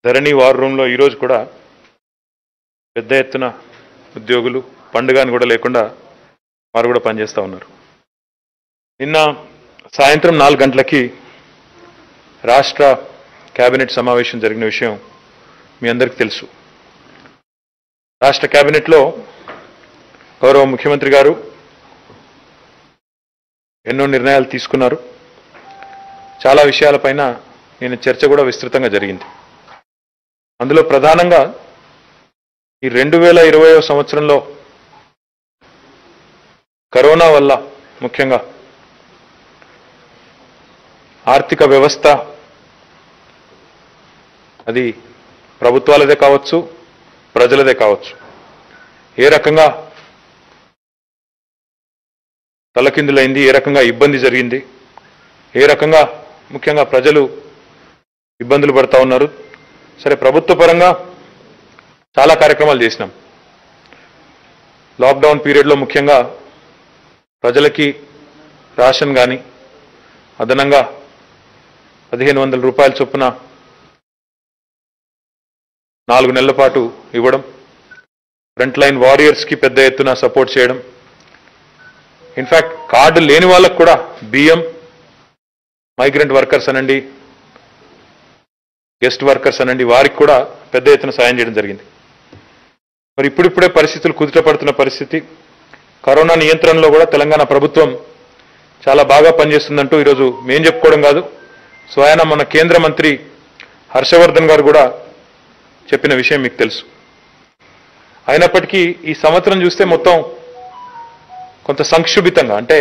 ధరణి war రూమ్లో ఈరోజు కూడా పెద్ద ఎత్తున ఉద్యోగులు పండుగని కూడా లేకుండా వారు కూడా పనిచేస్తూ ఉన్నారు నిన్న సాయంత్రం నాలుగు గంటలకి రాష్ట్ర కేబినెట్ సమావేశం జరిగిన విషయం మీ అందరికీ తెలుసు రాష్ట్ర కేబినెట్లో గౌరవ ముఖ్యమంత్రి గారు ఎన్నో నిర్ణయాలు తీసుకున్నారు చాలా విషయాలపైన నేను చర్చ కూడా విస్తృతంగా జరిగింది అందులో ప్రధానంగా ఈ రెండు వేల ఇరవయో సంవత్సరంలో కరోనా వల్ల ముఖ్యంగా ఆర్థిక వ్యవస్థ అది ప్రభుత్వాలదే కావచ్చు ప్రజలదే కావచ్చు ఏ రకంగా తలకిందులైంది ఏ రకంగా ఇబ్బంది జరిగింది ఏ రకంగా ముఖ్యంగా ప్రజలు ఇబ్బందులు పడతా ఉన్నారు సరే ప్రభుత్వ పరంగా చాలా కార్యక్రమాలు చేసినాం లాక్డౌన్ పీరియడ్లో ముఖ్యంగా ప్రజలకి రేషన్ కానీ అదనంగా పదిహేను వందల రూపాయల చొప్పున నాలుగు నెలల పాటు ఇవ్వడం ఫ్రంట్ లైన్ వారియర్స్కి పెద్ద ఎత్తున సపోర్ట్ చేయడం ఇన్ఫ్యాక్ట్ కార్డు లేని వాళ్ళకు కూడా బియ్యం మైగ్రెంట్ వర్కర్స్ అనండి గెస్ట్ వర్కర్స్ అనండి వారికి కూడా పెద్ద ఎత్తున సాయం చేయడం జరిగింది మరి ఇప్పుడిప్పుడే పరిస్థితులు కుదుట పడుతున్న పరిస్థితి కరోనా నియంత్రణలో కూడా తెలంగాణ ప్రభుత్వం చాలా బాగా పనిచేస్తుందంటూ ఈరోజు మేం చెప్పుకోవడం కాదు స్వయాన మన కేంద్ర మంత్రి హర్షవర్ధన్ గారు కూడా చెప్పిన విషయం మీకు తెలుసు అయినప్పటికీ ఈ సంవత్సరం చూస్తే మొత్తం కొంత సంక్షుభితంగా అంటే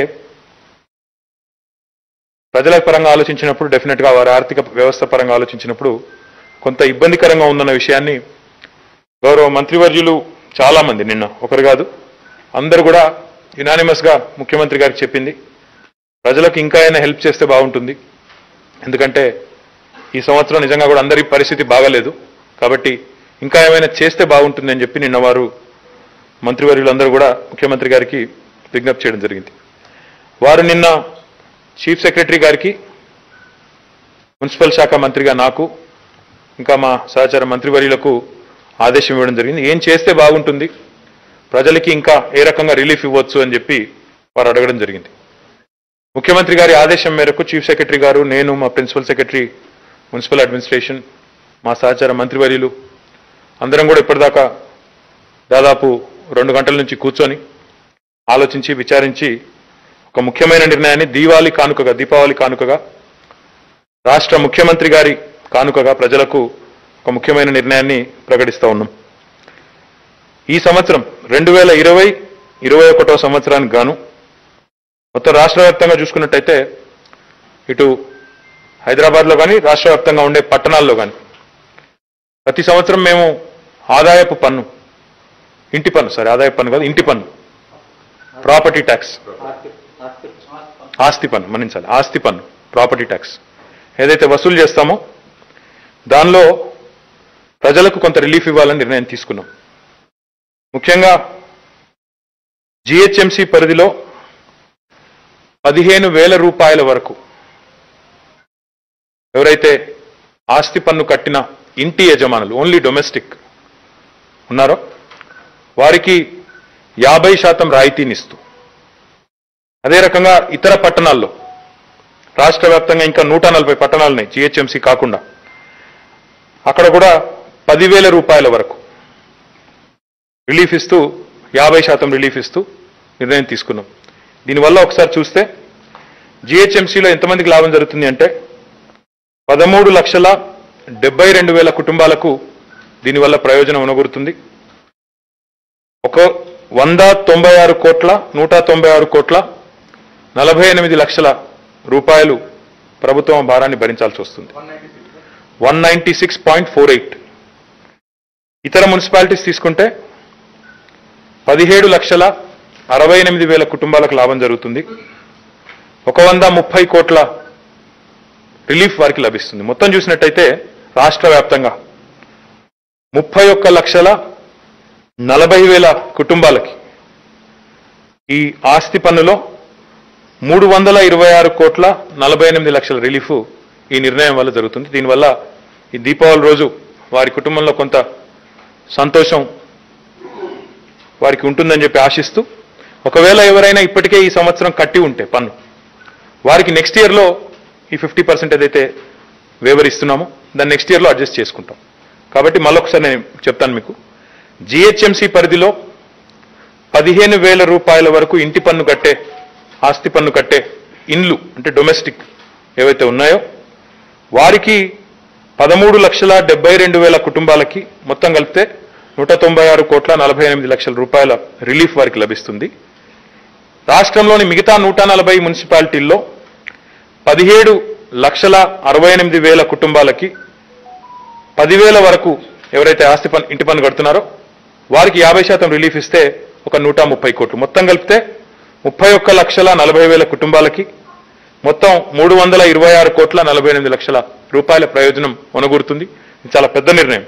ప్రజల పరంగా ఆలోచించినప్పుడు డెఫినెట్గా వారి ఆర్థిక వ్యవస్థ పరంగా ఆలోచించినప్పుడు కొంత ఇబ్బందికరంగా ఉందన్న విషయాన్ని గౌరవ మంత్రివర్యులు చాలా మంది నిన్న ఒకరు కాదు అందరు కూడా యునానిమస్ గా ముఖ్యమంత్రి గారికి చెప్పింది ప్రజలకు ఇంకా అయినా హెల్ప్ చేస్తే బాగుంటుంది ఎందుకంటే ఈ సంవత్సరం నిజంగా కూడా అందరి పరిస్థితి బాగలేదు కాబట్టి ఇంకా ఏమైనా చేస్తే బాగుంటుంది అని చెప్పి నిన్న వారు మంత్రివర్యులందరూ కూడా ముఖ్యమంత్రి గారికి విజ్ఞప్తి చేయడం జరిగింది వారు నిన్న చీఫ్ సెక్రటరీ గారికి మున్సిపల్ శాఖ మంత్రిగా నాకు ఇంకా మా సహచార మంత్రివర్యులకు ఆదేశం ఇవ్వడం జరిగింది ఏం చేస్తే బాగుంటుంది ప్రజలకి ఇంకా ఏ రకంగా రిలీఫ్ ఇవ్వచ్చు అని చెప్పి వారు అడగడం జరిగింది ముఖ్యమంత్రి గారి ఆదేశం మేరకు చీఫ్ సెక్రటరీ గారు నేను మా ప్రిన్సిపల్ సెక్రటరీ మున్సిపల్ అడ్మినిస్ట్రేషన్ మా సహచార మంత్రివర్యులు అందరం కూడా ఇప్పటిదాకా దాదాపు రెండు గంటల నుంచి కూర్చొని ఆలోచించి విచారించి ఒక ముఖ్యమైన నిర్ణయాన్ని దీవాలి కానుకగా దీపావళి కానుకగా రాష్ట్ర ముఖ్యమంత్రి గారి కానుకగా ప్రజలకు ఒక ముఖ్యమైన నిర్ణయాన్ని ప్రకటిస్తూ ఉన్నాం ఈ సంవత్సరం రెండు వేల ఇరవై ఇరవై ఒకటో సంవత్సరానికి గాను మొత్తం రాష్ట్ర వ్యాప్తంగా చూసుకున్నట్టయితే ఇటు హైదరాబాద్లో కానీ రాష్ట్ర వ్యాప్తంగా ఉండే పట్టణాల్లో కానీ ప్రతి సంవత్సరం మేము ఆదాయపు పన్ను ఇంటి పన్ను సారీ ఆదాయపు పన్ను కాదు ఇంటి పన్ను ప్రాపర్టీ ట్యాక్స్ ఆస్తి పన్ను మన్నించాలి ఆస్తి పన్ను ప్రాపర్టీ ట్యాక్స్ ఏదైతే వసూలు చేస్తామో దానిలో ప్రజలకు కొంత రిలీఫ్ ఇవ్వాలని నిర్ణయం తీసుకున్నాం ముఖ్యంగా జిహెచ్ఎంసి పరిధిలో పదిహేను వేల రూపాయల వరకు ఎవరైతే ఆస్తి పన్ను కట్టిన ఇంటి యజమానులు ఓన్లీ డొమెస్టిక్ ఉన్నారో వారికి యాభై శాతం రాయితీనిస్తూ అదే రకంగా ఇతర పట్టణాల్లో రాష్ట్ర వ్యాప్తంగా ఇంకా నూట నలభై పట్టణాలు ఉన్నాయి జిహెచ్ఎంసీ కాకుండా అక్కడ కూడా పదివేల రూపాయల వరకు రిలీఫ్ ఇస్తూ యాభై శాతం రిలీఫ్ ఇస్తూ నిర్ణయం తీసుకున్నాం దీనివల్ల ఒకసారి చూస్తే జిహెచ్ఎంసీలో ఎంతమందికి లాభం జరుగుతుంది అంటే పదమూడు లక్షల డెబ్బై రెండు వేల కుటుంబాలకు దీనివల్ల ప్రయోజనం ఉనగొరుతుంది ఒక వంద తొంభై ఆరు కోట్ల నూట తొంభై ఆరు కోట్ల నలభై ఎనిమిది లక్షల రూపాయలు ప్రభుత్వం భారాన్ని భరించాల్సి వస్తుంది one ninety six point four eight ఇతర మున్సిపాలిటీస్ తీసుకుంటే పదిహేడు లక్షల అరవై ఎనిమిది వేల కుటుంబాలకు లాభం జరుగుతుంది ఒక వంద ముప్పై కోట్ల రిలీఫ్ వారికి లభిస్తుంది మొత్తం చూసినట్టయితే రాష్ట్ర వ్యాప్తంగా ముప్పై ఒక్క లక్షల నలభై వేల కుటుంబాలకి ఈ ఆస్తి పన్నులో మూడు వందల ఇరవై ఆరు కోట్ల నలభై ఎనిమిది లక్షల రిలీఫ్ ఈ నిర్ణయం వల్ల జరుగుతుంది దీనివల్ల ఈ దీపావళి రోజు వారి కుటుంబంలో కొంత సంతోషం వారికి ఉంటుందని చెప్పి ఆశిస్తూ ఒకవేళ ఎవరైనా ఇప్పటికే ఈ సంవత్సరం కట్టి ఉంటే పన్ను వారికి నెక్స్ట్ ఇయర్లో ఈ ఫిఫ్టీ పర్సెంట్ ఏదైతే వేవర్ ఇస్తున్నామో దాన్ని నెక్స్ట్ ఇయర్లో అడ్జస్ట్ చేసుకుంటాం కాబట్టి మళ్ళొకసారి నేను చెప్తాను మీకు జిహెచ్ఎంసీ పరిధిలో పదిహేను వేల రూపాయల వరకు ఇంటి పన్ను కట్టే ఆస్తి పన్ను కట్టే ఇండ్లు అంటే డొమెస్టిక్ ఏవైతే ఉన్నాయో వారికి పదమూడు లక్షల డెబ్బై రెండు వేల కుటుంబాలకి మొత్తం కలిపితే నూట తొంభై ఆరు కోట్ల నలభై ఎనిమిది లక్షల రూపాయల రిలీఫ్ వారికి లభిస్తుంది రాష్ట్రంలోని మిగతా నూట నలభై మున్సిపాలిటీల్లో పదిహేడు లక్షల అరవై ఎనిమిది వేల కుటుంబాలకి పదివేల వరకు ఎవరైతే ఆస్తి పన్ను ఇంటి పన్ను కడుతున్నారో వారికి యాభై శాతం రిలీఫ్ ఇస్తే ఒక నూట ముప్పై కోట్లు మొత్తం కలిపితే ముప్పై ఒక్క లక్షల నలభై వేల కుటుంబాలకి మొత్తం మూడు వందల ఇరవై ఆరు కోట్ల నలభై ఎనిమిది లక్షల రూపాయల ప్రయోజనం ఒనగూరుతుంది ఇది చాలా పెద్ద నిర్ణయం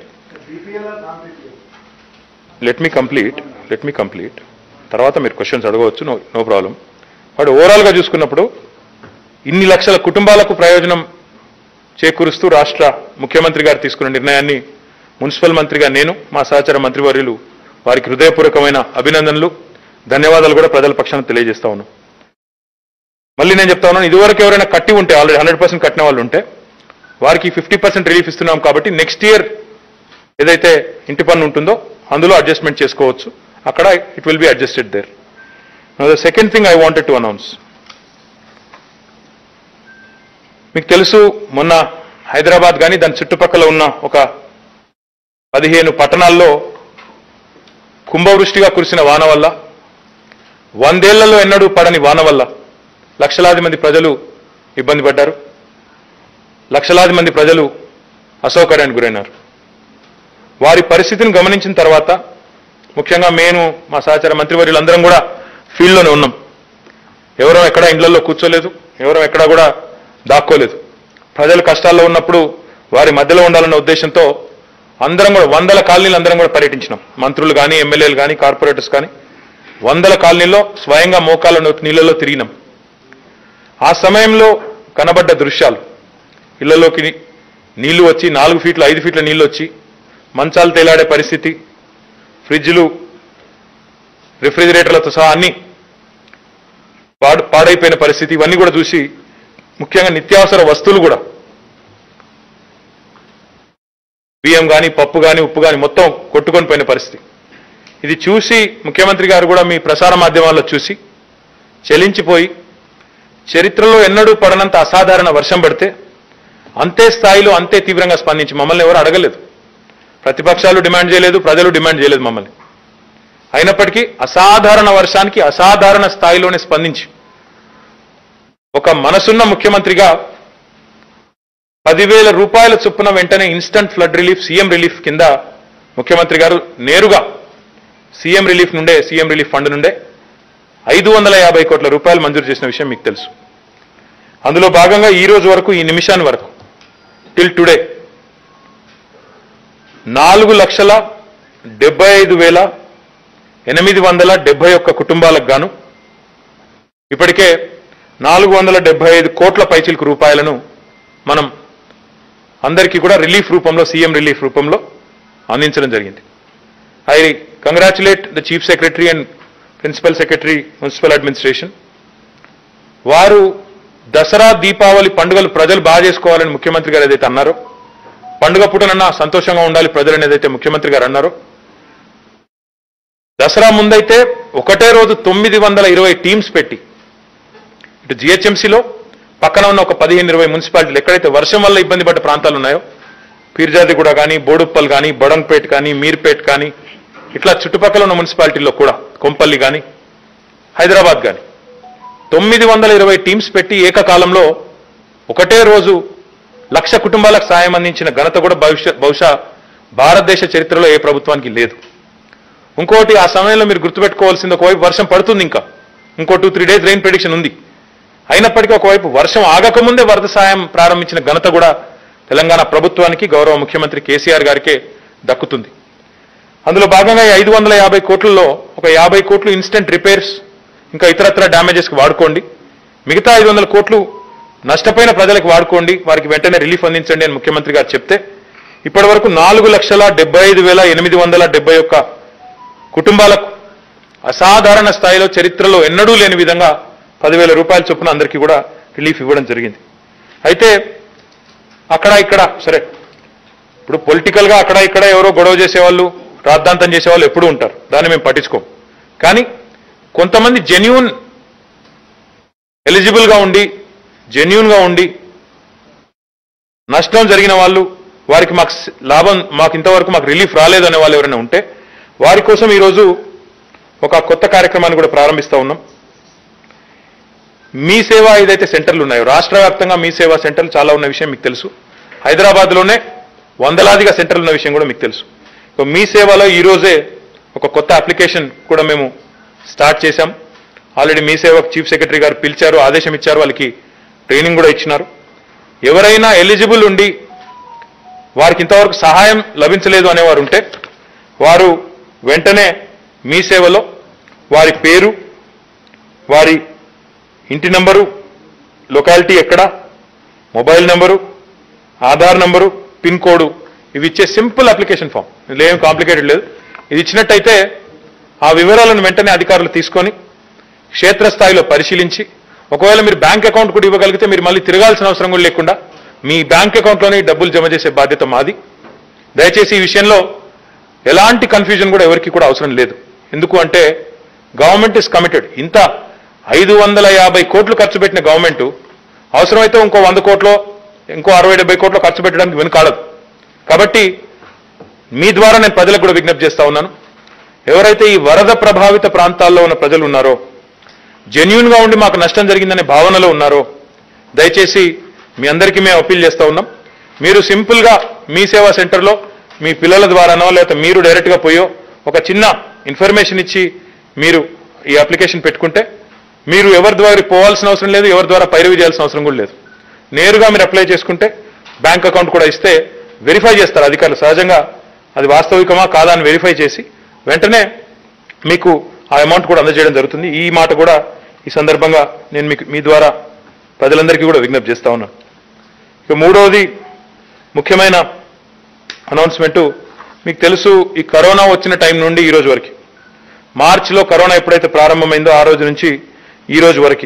let me complete let me complete తర్వాత మీరు క్వశ్చన్స్ అడగవచ్చు నో నో ప్రాబ్లం వాడు ఓవరాల్గా చూసుకున్నప్పుడు ఇన్ని లక్షల కుటుంబాలకు ప్రయోజనం చేకూరుస్తూ రాష్ట్ర ముఖ్యమంత్రి గారు తీసుకున్న నిర్ణయాన్ని మున్సిపల్ మంత్రిగా నేను మా సహచర మంత్రివర్యులు వారికి హృదయపూర్వకమైన అభినందనలు ధన్యవాదాలు కూడా ప్రజల పక్షాన తెలియజేస్తా ఉన్నాం మళ్ళీ నేను చెప్తా ఉన్నాను ఇదివరకు ఎవరైనా కట్టి ఉంటే ఆల్రెడీ హండ్రెడ్ పర్సెంట్ కట్టిన వాళ్ళు ఉంటే వారికి ఫిఫ్టీ పర్సెంట్ రిలీఫ్ ఇస్తున్నాం కాబట్టి నెక్స్ట్ ఇయర్ ఏదైతే ఇంటి పన్ను ఉంటుందో అందులో అడ్జస్ట్మెంట్ చేసుకోవచ్చు అక్కడ it will be adjusted there the second thing I wanted to announce మీకు తెలుసు మొన్న హైదరాబాద్ కానీ దాని చుట్టుపక్కల ఉన్న ఒక పదిహేను పట్టణాల్లో కుంభవృష్టిగా కురిసిన వాన వల్ల వందేళ్లలో ఎన్నడూ పడని వాన వల్ల లక్షలాది మంది ప్రజలు ఇబ్బంది పడ్డారు లక్షలాది మంది ప్రజలు అసౌకర్యానికి గురైనారు వారి పరిస్థితిని గమనించిన తర్వాత ముఖ్యంగా నేను మా సహచర మంత్రివర్యులందరం కూడా ఫీల్డ్లోనే ఉన్నాం ఎవరో ఎక్కడ ఇండ్లలో కూర్చోలేదు ఎవరో ఎక్కడా కూడా దాక్కోలేదు ప్రజలు కష్టాల్లో ఉన్నప్పుడు వారి మధ్యలో ఉండాలన్న ఉద్దేశంతో అందరం కూడా వందల కాలనీలు అందరం కూడా పర్యటించినాం మంత్రులు కానీ ఎమ్మెల్యేలు కానీ కార్పొరేటర్స్ కానీ వందల కాలనీల్లో స్వయంగా మోకాళ్ళ నొక్కి నీళ్ళలో తిరిగినాం ఆ సమయంలో కనబడ్డ దృశ్యాలు ఇళ్లలోకి నీళ్లు వచ్చి నాలుగు ఫీట్ల ఐదు ఫీట్ల నీళ్లు వచ్చి మంచాలు తేలాడే పరిస్థితి ఫ్రిడ్జ్లు రిఫ్రిజిరేటర్లతో సహా అన్ని పాడు పాడైపోయిన పరిస్థితి ఇవన్నీ కూడా చూసి ముఖ్యంగా నిత్యావసర వస్తువులు కూడా బియ్యం కానీ పప్పు కానీ ఉప్పు కానీ మొత్తం కొట్టుకొని పోయిన పరిస్థితి ఇది చూసి ముఖ్యమంత్రి గారు కూడా మీ ప్రసార మాధ్యమాల్లో చూసి చెలించిపోయి చరిత్రలో ఎన్నడూ పడనంత అసాధారణ వర్షం పడితే అంతే స్థాయిలో అంతే తీవ్రంగా స్పందించి మమ్మల్ని ఎవరు అడగలేదు ప్రతిపక్షాలు డిమాండ్ చేయలేదు ప్రజలు డిమాండ్ చేయలేదు మమ్మల్ని అయినప్పటికీ అసాధారణ వర్షానికి అసాధారణ స్థాయిలోనే స్పందించి ఒక మనసున్న ముఖ్యమంత్రిగా పదివేల రూపాయల చొప్పున వెంటనే instant flood relief CM relief కింద ముఖ్యమంత్రి గారు నేరుగా సీఎం రిలీఫ్ నుండే సీఎం రిలీఫ్ ఫండ్ నుండే ఐదు వందల యాభై కోట్ల రూపాయలు మంజూరు చేసిన విషయం మీకు తెలుసు అందులో భాగంగా ఈ రోజు వరకు ఈ నిమిషాన్ని వరకు టిల్ టుడే నాలుగు లక్షల డెబ్బై ఐదు వేల ఎనిమిది వందల డెబ్బై ఒక్క కుటుంబాలకు గాను ఇప్పటికే నాలుగు వందల డెబ్బై ఐదు కోట్ల పైచిలకు రూపాయలను మనం అందరికీ కూడా రిలీఫ్ రూపంలో సీఎం రిలీఫ్ రూపంలో అందించడం జరిగింది I congratulate the chief secretary and principal secretary municipal administration వారు దసరా దీపావళి పండుగలు ప్రజలు బాగా చేసుకోవాలని ముఖ్యమంత్రి గారు ఏదైతే అన్నారో పండుగ పూటనన్నా సంతోషంగా ఉండాలి ప్రజలు ఏదైతే ముఖ్యమంత్రి గారు అన్నారో దసరా ముందైతే ఒకటే రోజు తొమ్మిది వందల ఇరవై టీమ్స్ పెట్టి ఇటు జిహెచ్ఎంసీలో పక్కన ఉన్న ఒక పదిహేను ఇరవై మున్సిపాలిటీలు ఎక్కడైతే వర్షం వల్ల ఇబ్బంది పడ్డ ప్రాంతాలు ఉన్నాయో పీర్జాదిగూడ కానీ బోడుప్పల్ కానీ బొడంపేట్ కానీ మీర్పేట్ కానీ ఇట్లా చుట్టుపక్కల ఉన్న మున్సిపాలిటీల్లో కూడా కొంపల్లి కానీ హైదరాబాద్ కానీ తొమ్మిది వందల ఇరవై టీమ్స్ పెట్టి ఏకకాలంలో ఒకటే రోజు లక్ష కుటుంబాలకు సాయం అందించిన ఘనత కూడా భవిష్యత్ బహుశా భారతదేశ చరిత్రలో ఏ ప్రభుత్వానికి లేదు ఇంకోటి ఆ సమయంలో మీరు గుర్తుపెట్టుకోవాల్సింది ఒకవైపు వర్షం పడుతుంది ఇంకా ఇంకో two three days rain prediction ఉంది అయినప్పటికీ ఒకవైపు వర్షం ఆగకముందే వరద సాయం ప్రారంభించిన ఘనత కూడా తెలంగాణ ప్రభుత్వానికి గౌరవ ముఖ్యమంత్రి కేసీఆర్ గారికే దక్కుతుంది అందులో భాగంగా ఈ ఐదు వందల యాభై కోట్లలో ఒక యాభై కోట్లు ఇన్స్టెంట్ రిపేర్స్ ఇంకా ఇతరత్ర డ్యామేజెస్కి వాడుకోండి మిగతా ఐదు వందల కోట్లు నష్టపోయిన ప్రజలకు వాడుకోండి వారికి వెంటనే రిలీఫ్ అందించండి అని ముఖ్యమంత్రి గారు చెప్తే ఇప్పటి వరకు నాలుగు లక్షల డెబ్బై ఐదు వేల ఎనిమిది వందల డెబ్బై ఒక్క కుటుంబాలకు అసాధారణ స్థాయిలో చరిత్రలో ఎన్నడూ లేని విధంగా పదివేల రూపాయల చొప్పున అందరికీ కూడా రిలీఫ్ ఇవ్వడం జరిగింది అయితే అక్కడ ఇక్కడ సరే ఇప్పుడు పొలిటికల్ గా అక్కడ ఇక్కడ ఎవరో గొడవ చేసేవాళ్ళు రాద్ధాంతం చేసేవాళ్ళు ఎప్పుడూ ఉంటారు దాన్ని మేము పట్టించుకోం కానీ కొంతమంది జెన్యున్ ఎలిజిబుల్ గా ఉండి జెన్యున్ గా ఉండి నష్టం జరిగిన వాళ్ళు వారికి మాకు స- లాభం మాకు ఇంతవరకు మాకు రిలీఫ్ రాలేదు అనే వాళ్ళు ఎవరైనా ఉంటే వారి కోసం ఈరోజు ఒక కొత్త కార్యక్రమాన్ని కూడా ప్రారంభిస్తా ఉన్నాం మీ సేవ ఏదైతే సెంటర్లు ఉన్నాయో రాష్ట్ర వ్యాప్తంగా మీ సేవా సెంటర్లు చాలా ఉన్న విషయం మీకు తెలుసు హైదరాబాద్లోనే వందలాదిగా సెంటర్లు ఉన్న విషయం కూడా మీకు తెలుసు సో మీ సేవలో ఈ రోజే ఒక కొత్త అప్లికేషన్ కూడా మేము స్టార్ట్ చేశాం ఆల్రెడీ మీ సేవకు చీఫ్ సెక్రటరీ గారు పిలిచారు ఆదేశం ఇచ్చారు వాళ్ళకి ట్రైనింగ్ కూడా ఇచ్చినారు ఎవరైనా ఎలిజిబుల్ ఉండి వారికి ఇంతవరకు సహాయం లభించలేదు అనేవారు ఉంటే వారు వెంటనే మీ సేవలో వారి పేరు వారి ఇంటి నంబరు లొకాలిటీ ఎక్కడ mobile number Aadhaar number pin code ఇవి ఇచ్చే సింపుల్ అప్లికేషన్ ఫామ్ ఇందులో ఏం కాంప్లికేటెడ్ లేదు ఇది ఇచ్చినట్టయితే ఆ వివరాలను వెంటనే అధికారులు తీసుకొని క్షేత్రస్థాయిలో పరిశీలించి ఒకవేళ మీరు బ్యాంక్ అకౌంట్ కూడా ఇవ్వగలిగితే మీరు మళ్ళీ తిరగాల్సిన అవసరం కూడా లేకుండా మీ బ్యాంక్ అకౌంట్లోనే ఈ డబ్బులు జమ చేసే బాధ్యత మాది దయచేసి ఈ విషయంలో ఎలాంటి కన్ఫ్యూజన్ కూడా ఎవరికి కూడా అవసరం లేదు ఎందుకు అంటే గవర్నమెంట్ ఇస్ కమిటెడ్ ఇంత ఐదు వందల యాభై కోట్లు ఖర్చు పెట్టిన గవర్నమెంట్ అవసరమైతే ఇంకో వంద కోట్లో ఇంకో అరవై డెబ్బై కోట్లు ఖర్చు పెట్టడానికి వెనుకాడదు కాబట్టి మీ ద్వారా నేను ప్రజలకు కూడా విజ్ఞప్తి చేస్తా ఉన్నాను ఎవరైతే ఈ వరద ప్రభావిత ప్రాంతాల్లో ఉన్న ప్రజలు ఉన్నారో జెన్యున్ గా ఉండి మాకు నష్టం జరిగిందనే భావనలో ఉన్నారో దయచేసి మీ అందరికీ మేము అప్పీల్ చేస్తా ఉన్నాం మీరు సింపుల్ గా మీ సేవా సెంటర్లో మీ పిల్లల ద్వారానో లేకపోతే మీరు డైరెక్ట్ గా పోయో ఒక చిన్న ఇన్ఫర్మేషన్ ఇచ్చి మీరు ఈ అప్లికేషన్ పెట్టుకుంటే మీరు ఎవరి ద్వారా పోవాల్సిన అవసరం లేదు ఎవరి ద్వారా పైరవి చేయాల్సిన అవసరం కూడా లేదు నేరుగా మీరు అప్లై చేసుకుంటే బ్యాంక్ అకౌంట్ కూడా ఇస్తే వెరిఫై చేస్తారు అధికారులు సహజంగా అది వాస్తవికమా కాదా అని వెరిఫై చేసి వెంటనే మీకు ఆ అమౌంట్ కూడా అందజేయడం జరుగుతుంది ఈ మాట కూడా ఈ సందర్భంగా నేను మీకు మీ ద్వారా ప్రజలందరికీ కూడా విజ్ఞప్తి చేస్తా ఉన్నాను ఇక మూడవది ముఖ్యమైన అనౌన్స్మెంటు మీకు తెలుసు ఈ కరోనా వచ్చిన టైం నుండి ఈ రోజు వరకు మార్చిలో కరోనా ఎప్పుడైతే ప్రారంభమైందో ఆ రోజు నుంచి ఈ రోజు వరకు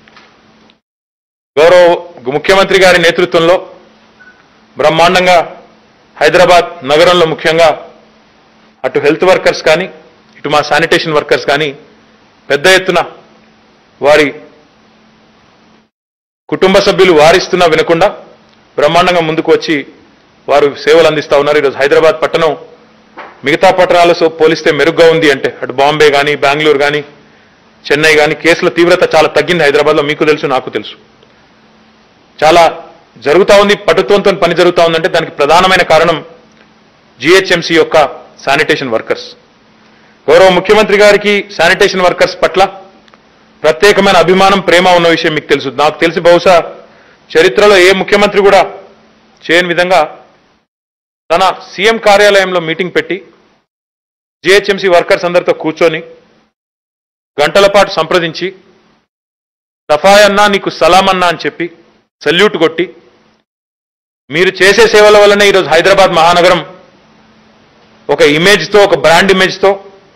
గౌరవ ముఖ్యమంత్రి గారి నేతృత్వంలో బ్రహ్మాండంగా హైదరాబాద్ నగరంలో ముఖ్యంగా అటు హెల్త్ వర్కర్స్ కానీ ఇటు మా శానిటేషన్ వర్కర్స్ కానీ పెద్ద ఎత్తున వారి కుటుంబ సభ్యులు వారిస్తున్నా వినకుండా బ్రహ్మాండంగా ముందుకు వచ్చి వారు సేవలు అందిస్తా ఉన్నారు ఈరోజు హైదరాబాద్ పట్టణం మిగతా పట్టణాలతో పోలిస్తే మెరుగ్గా ఉంది అంటే అటు బాంబే కానీ బెంగళూరు కానీ చెన్నై కానీ కేసుల తీవ్రత చాలా తగ్గింది హైదరాబాద్లో మీకు తెలుసు నాకు తెలుసు చాలా జరుగుతా ఉంది పటుత్వంతో పని జరుగుతా ఉందంటే దానికి ప్రధానమైన కారణం జిహెచ్ఎంసీ యొక్క శానిటేషన్ వర్కర్స్ గౌరవ ముఖ్యమంత్రి గారికి శానిటేషన్ వర్కర్స్ పట్ల ప్రత్యేకమైన అభిమానం ప్రేమ ఉన్న విషయం మీకు తెలుసు నాకు తెలిసి బహుశా చరిత్రలో ఏ ముఖ్యమంత్రి కూడా చేయని విధంగా తన సీఎం కార్యాలయంలో మీటింగ్ పెట్టి జిహెచ్ఎంసీ వర్కర్స్ అందరితో కూర్చొని గంటల పాటు సంప్రదించి సఫాయ్ అన్నా నీకు సలాం అన్నా అని చెప్పి సల్యూట్ కొట్టి మీరు చేసే సేవల వల్లనే ఈరోజు హైదరాబాద్ మహానగరం ఒక ఇమేజ్తో ఒక బ్రాండ్ ఇమేజ్తో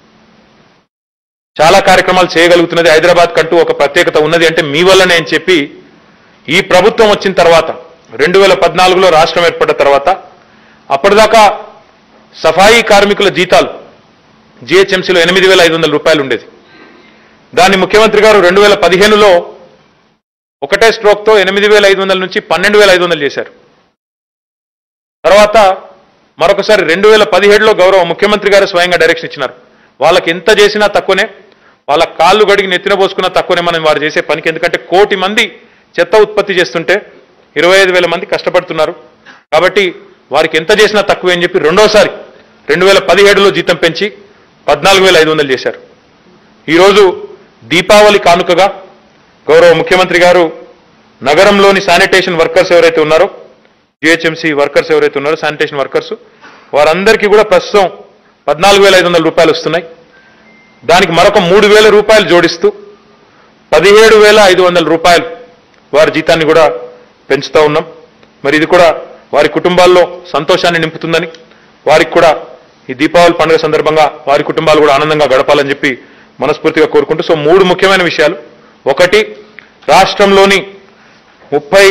చాలా కార్యక్రమాలు చేయగలుగుతున్నది హైదరాబాద్ కంటూ ఒక ప్రత్యేకత ఉన్నది అంటే మీ వల్లనే అని చెప్పి ఈ ప్రభుత్వం వచ్చిన తర్వాత రెండు వేల పద్నాలుగులో రాష్ట్రం ఏర్పడ్డ తర్వాత అప్పటిదాకా సఫాయి కార్మికుల జీతాలు జిహెచ్ఎంసీలో ఎనిమిది వేల ఐదు వందల రూపాయలు ఉండేది దాన్ని ముఖ్యమంత్రి గారు రెండు వేల పదిహేనులో ఒకటే స్ట్రోక్తో ఎనిమిది వేల ఐదు వందల నుంచి పన్నెండు వేల ఐదు వందలు చేశారు తర్వాత మరొకసారి రెండు వేల పదిహేడులో గౌరవ ముఖ్యమంత్రి గారు స్వయంగా డైరెక్షన్ ఇచ్చినారు వాళ్ళకి ఎంత చేసినా తక్కువనే వాళ్ళ కాళ్ళు గడిగి నెత్తిన పోసుకున్నా తక్కువనే మనం వారు చేసే పనికి ఎందుకంటే కోటి మంది చెత్త ఉత్పత్తి చేస్తుంటే ఇరవై ఐదు వేల మంది కష్టపడుతున్నారు కాబట్టి వారికి ఎంత చేసినా తక్కువే అని చెప్పి రెండోసారి రెండు వేల పదిహేడులో జీతం పెంచి పద్నాలుగు వేల ఐదు వందలు చేశారు ఈరోజు దీపావళి కానుకగా గౌరవ ముఖ్యమంత్రి గారు నగరంలోని శానిటేషన్ వర్కర్స్ ఎవరైతే ఉన్నారో జిహెచ్ఎంసీ వర్కర్స్ ఎవరైతే ఉన్నారో శానిటేషన్ వర్కర్స్ వారందరికీ కూడా ప్రస్తుతం పద్నాలుగు వేల ఐదు వందల రూపాయలు వస్తున్నాయి దానికి మరొక మూడు వేల రూపాయలు జోడిస్తూ పదిహేడు వేల ఐదు వందల రూపాయలు వారి జీతాన్ని కూడా పెంచుతా ఉన్నాం మరి ఇది కూడా వారి కుటుంబాల్లో సంతోషాన్ని నింపుతుందని వారికి కూడా ఈ దీపావళి పండుగ సందర్భంగా వారి కుటుంబాలు కూడా ఆనందంగా గడపాలని చెప్పి మనస్ఫూర్తిగా కోరుకుంటూ సో మూడు ముఖ్యమైన విషయాలు ఒకటి రాష్ట్రంలోని ముప్పై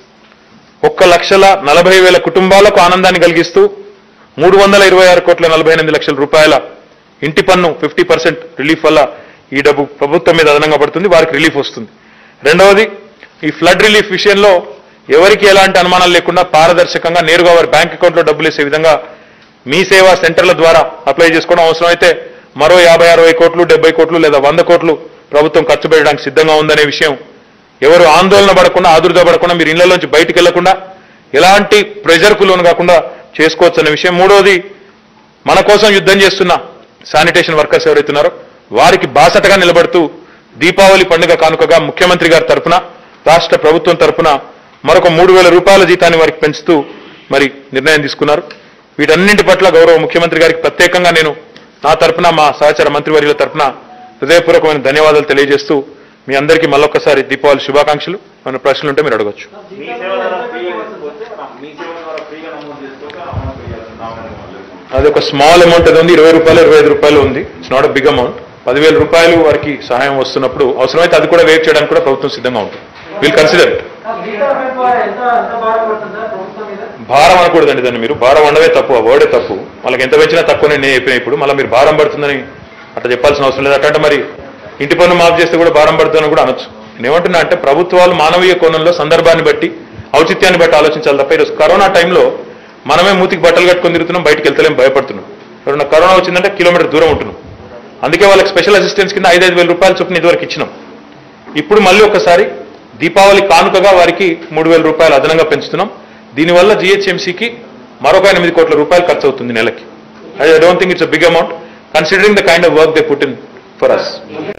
ఒక్క లక్షల నలభై వేల కుటుంబాలకు ఆనందాన్ని కలిగిస్తూ మూడు వందల ఇరవై ఆరు కోట్ల నలభై ఎనిమిది లక్షల రూపాయల ఇంటి పన్ను ఫిఫ్టీ పర్సెంట్ రిలీఫ్ వల్ల ఈ డబ్బు ప్రభుత్వం మీద అదనంగా పడుతుంది వారికి రిలీఫ్ వస్తుంది రెండవది ఈ ఫ్లడ్ రిలీఫ్ విషయంలో ఎవరికి ఎలాంటి అనుమానాలు లేకుండా పారదర్శకంగా నేరుగా వారి బ్యాంక్ అకౌంట్లో డబ్బులు వేసే విధంగా మీ సేవా సెంటర్ల ద్వారా అప్లై చేసుకోవడం అవసరమైతే మరో యాభై అరవై కోట్లు డెబ్బై కోట్లు లేదా వంద కోట్లు ప్రభుత్వం ఖర్చు పెట్టడానికి సిద్ధంగా ఉందనే విషయం ఎవరు ఆందోళన పడకుండా ఆదుర్ద పడకుండా మీరు ఇళ్లలోంచి బయటికి వెళ్లకుండా ఎలాంటి ప్రెజర్కు లోను కాకుండా చేసుకోవచ్చు అనే విషయం మూడోది మన కోసం యుద్ధం చేస్తున్న శానిటేషన్ వర్కర్స్ ఎవరైతే ఉన్నారో వారికి బాసటగా నిలబడుతూ దీపావళి పండుగ కానుకగా ముఖ్యమంత్రి గారి తరపున రాష్ట్ర ప్రభుత్వం తరపున మరొక మూడు వేల రూపాయల జీతాన్ని వారికి పెంచుతూ మరి నిర్ణయం తీసుకున్నారు వీటన్నింటి పట్ల గౌరవ ముఖ్యమంత్రి గారికి ప్రత్యేకంగా నేను నా తరపున మా సహచర మంత్రివర్యుల తరపున హృదయపూర్వకమైన ధన్యవాదాలు తెలియజేస్తూ మీ అందరికీ మళ్ళొక్కసారి దీపావళి శుభాకాంక్షలు మన ప్రశ్నలు ఉంటే మీరు అడగచ్చు మీ సేవ ద్వారా ఫ్రీగా చేసుకోవచ్చు మీ సేవ ద్వారా ఫ్రీగా నమోదు చేసుకోవచ్చు అమౌంట్ పే చేయాల్సిన అవసరం లేదు. అది ఒక స్మాల్ అమౌంట్ అది ఉంది ఇరవై రూపాయలు ఇరవై ఐదు రూపాయలు ఉంది it's not a big amount పదివేల రూపాయలు వారికి సహాయం వస్తున్నప్పుడు అవసరమైతే అది కూడా వేవ్ చేయడానికి కూడా ప్రభుత్వం సిద్ధంగా ఉంటుంది విల్ కన్సిడర్ ఇట్ మిగతా ఫ్రంట్ వారు ఎంత ఎంత భారం పడుతుందా ప్రభుత్వం మీద భారం అనకూడదండి దాన్ని మీరు భారం వండవే తప్పు ఆ వర్డే తప్పు వాళ్ళకి ఎంత పెంచినా తక్కువనే నేను చెప్పిన ఇప్పుడు మళ్ళీ మీరు భారం పడుతుందని అట్లా చెప్పాల్సిన అవసరం లేదు అట్లా మరి ఇంటి పన్ను మాఫ్ చేస్తే కూడా భారం పడుతుందని కూడా అనొచ్చు నేను ఏమంటున్నా అంటే ప్రభుత్వాలు మానవీయ కోణంలో సందర్భాన్ని బట్టి ఔచిత్యాన్ని బట్టి ఆలోచించాలి తప్ప ఈరోజు కరోనా టైంలో మనమే మూతికి బట్టలు కట్టుకొని తిరుగుతున్నాం బయటికి వెళ్తలేం భయపడుతున్నాం ఎవరన్నా కరోనా వచ్చిందంటే కిలోమీటర్ దూరం ఉంటున్నాం అందుకే వాళ్ళకి స్పెషల్ అసిస్టెన్స్ కింద ఐదు ఐదు వేల రూపాయలు చొప్పున ఇదివరకు ఇచ్చినాం ఇప్పుడు మళ్ళీ ఒకసారి దీపావళి కానుకగా వారికి మూడు వేల రూపాయలు అదనంగా పెంచుతున్నాం దీనివల్ల జిహెచ్ఎంసీకి మరొక ఎనిమిది కోట్ల రూపాయలు ఖర్చు అవుతుంది నెలకి I don't think it's a big amount considering the kind of work they put in for us